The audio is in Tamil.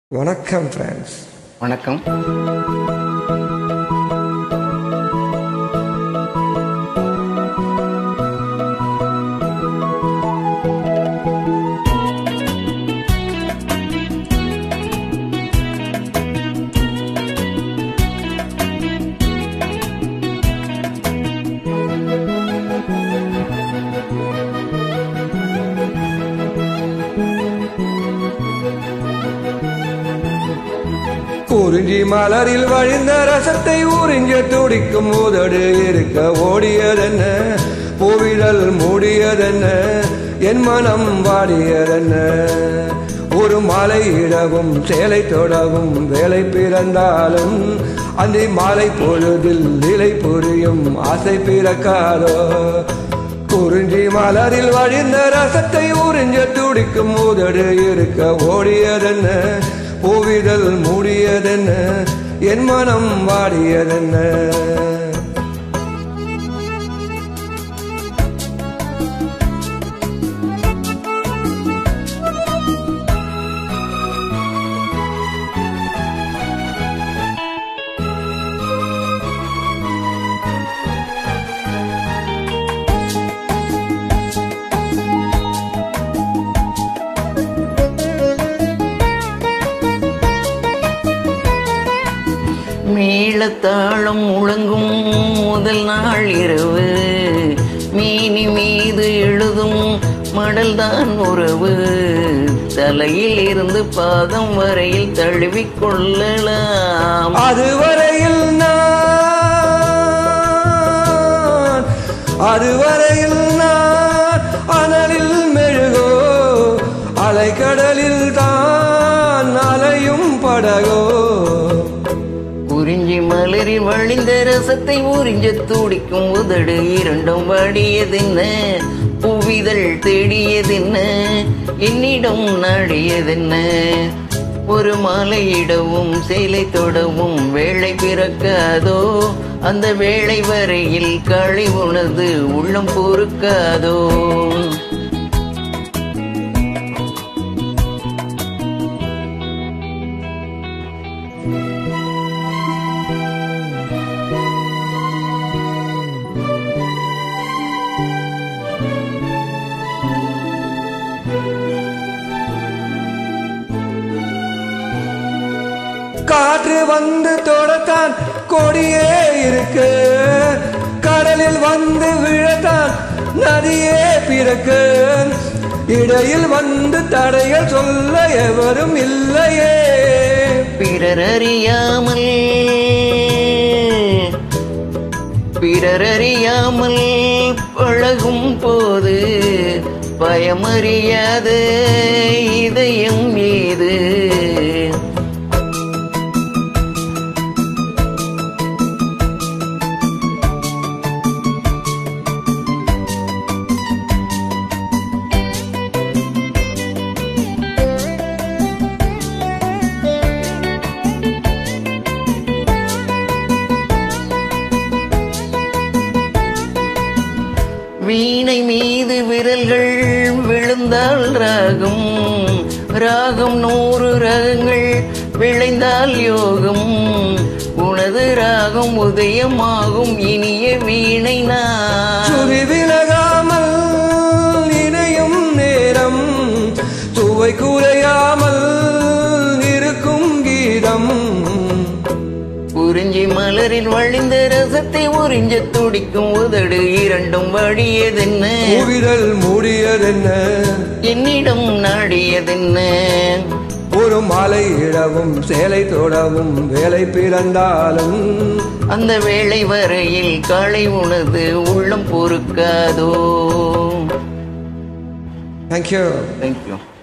வணக்கம் ஃப்ரெண்ட்ஸ் வணக்கம் குறிஞ்சி மலரில் வழிந்த ரசத்தை உறிஞ்ச துடிக்கும் உதடு இருக்க ஓடியதென்ன பூவிழல் மூடியதென்ன என் மனம் வாடியதென்ன ஒரு மாலை இடவும் சேலை தொடவும் வேலை பிறந்தாலும் அந்த மாலை பொழுதில் நிலை புரியும் ஆசை பிறக்காதோ குறிஞ்சி மலரில் வழிந்த ரசத்தை உறிஞ்ச துடிக்கும் உதடு இருக்க ஓடியதென்ன பூவிதழ் மூடியதென்ன என் மனம் வாடியதென்ன மேளத்தாளம் முழங்கும் முதல் நாள் இரவு மீனி மீது எழுதும் மடல்தான் உறவு தலையில் இருந்து பாதம் வரையில் தழுவிக் கொள்ளலாம் அதுவரையில் நான் அதுவரையில் நான் அனலில் மெழுகோ அலைக்கடலில் தான் அலையும் படகோ உறிஞ்சி மலரில் வழிந்த ரசத்தை உறிஞ்ச துடிக்கும் உதடு இரண்டும் வாடியதென்ன புவிதழ் தேடியதென்ன என்னிடம் நாடியதென்ன ஒரு மாலையிடவும் சேலை தொடவும் வேளை பிறக்காதோ அந்த வேளை வரையில் களி உனது உள்ளம் பொறுக்காதோ காற்று வந்து தொடத்தான் கொடியே இருக்கு கடலில் வந்து விழத்தான் நதியே பிறக்கு இடையில் வந்து தடைகள் சொல்ல எவரும் இல்லையே பிறரறியாமல் பிறரறியாமல் பழகும் போது பயமறியாத இதயம் ஏது வீணை மீது விரல்கள் விழுந்தால் ராகம் ராகம் நூறு ராகங்கள் விளைந்தால் யோகம் உனது ராகம் உதயமாகும் இனிய வீணை நான் சுதி விலகாமல் இணையும் நேரம் சுவை குறையாமல் இருக்கும் கீதம் குறிஞ்சி மலரில் வழிந்த ரசத்தை உறிஞ்ச துடிக்கும் உதடு இரண்டும் வழியதென்ன உவிதல் மூடியதென்ன என்னிடம் நாடியதென்ன ஒரு மாலை இடவும் சேலை தொடவும் வேலை பிறந்தாலும் அந்த வேளை வரையில் காலை உனது உள்ளம் பொறுக்காதோ தேங்க்யூ தேங்க்யூ